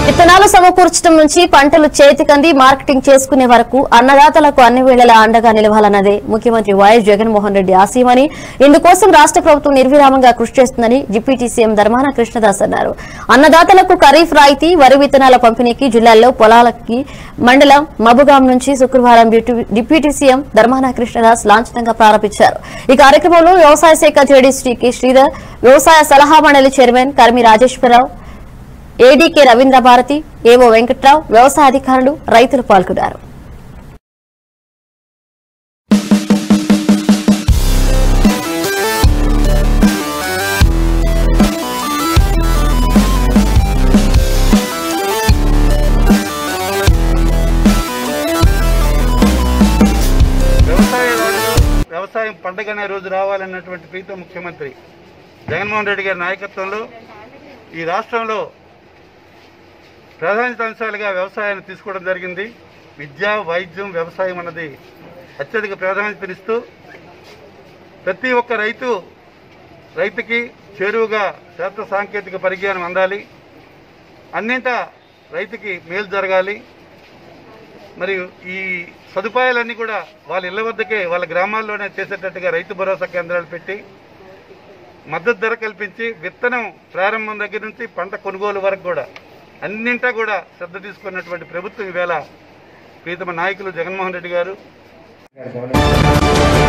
విత్తనాలు సమకూర్చడం నుంచి పంటలు చేతికంది మార్కెటింగ్ చేసుకునే వరకు అన్నదాతలకు అన్ని వేళలా అండగా నిలవాలన్నదే ముఖ్యమంత్రి వైఎస్ జగన్మోహన్ రెడ్డి ఆశయమని ఇందుకోసం రాష్ట్ర ప్రభుత్వం నిర్విరామంగా కృషి చేస్తుందని డిప్యూటీ సీఎం ధర్మాన కృష్ణదాస్ అన్నారు అన్నదాతలకు ఖరీఫ్ రాయితీ వరి విత్తనాల పంపిణీకి జిల్లాల్లో పొలాలకి మండలం మబుగాం నుంచి శుక్రవారం deputy- deputy CM Dharmana Krishnadas లాంఛనంగా ప్రారంభించారు ఈ కార్యక్రమంలో వ్యవసాయ శాఖ జేడీ శ్రీ కె శ్రీధర్ వ్యవసాయ సలహా మండలి చైర్మన్ కర్మి రాజేశ్వరరావు ఏడీకే రవీంద్ర భారతి ఏవో వెంకట్రావు వ్యవసాయ అధికారులు రైతులు పాల్గొన్నారు వ్యవసాయదారులు వ్యవసాయం పండగనే రోజు రావాలన్నటువంటి ప్రీతం ముఖ్యమంత్రి జగన్మోహన్ రెడ్డి గారి నాయకత్వంలో ఈ రాష్ట్రంలో ప్రాధాన్యత అంశాలుగా వ్యవసాయాన్ని తీసుకోవడం జరిగింది విద్య వైద్యం వ్యవసాయం అన్నది అత్యధిక ప్రాధాన్యతనిస్తూ ప్రతి ఒక్క రైతు రైతుకి చేరువుగా శాస్త్ర సాంకేతిక పరిజ్ఞానం అందాలి అన్నింటా రైతుకి మేలు జరగాలి మరియు ఈ సదుపాయాలన్నీ కూడా వాళ్ళ ఇళ్ల వద్దకే వాళ్ళ గ్రామాల్లోనే చేసేటట్టుగా రైతు భరోసా కేంద్రాలు పెట్టి మద్దతు ధర కల్పించి విత్తనం ప్రారంభం దగ్గర నుంచి పంట కొనుగోలు వరకు కూడా అన్నింటా కూడా శ్రద్ధ తీసుకున్నటువంటి ప్రభుత్వం ఈవేళ ప్రీతమ నాయకులు జగన్మోహన్ రెడ్డి గారు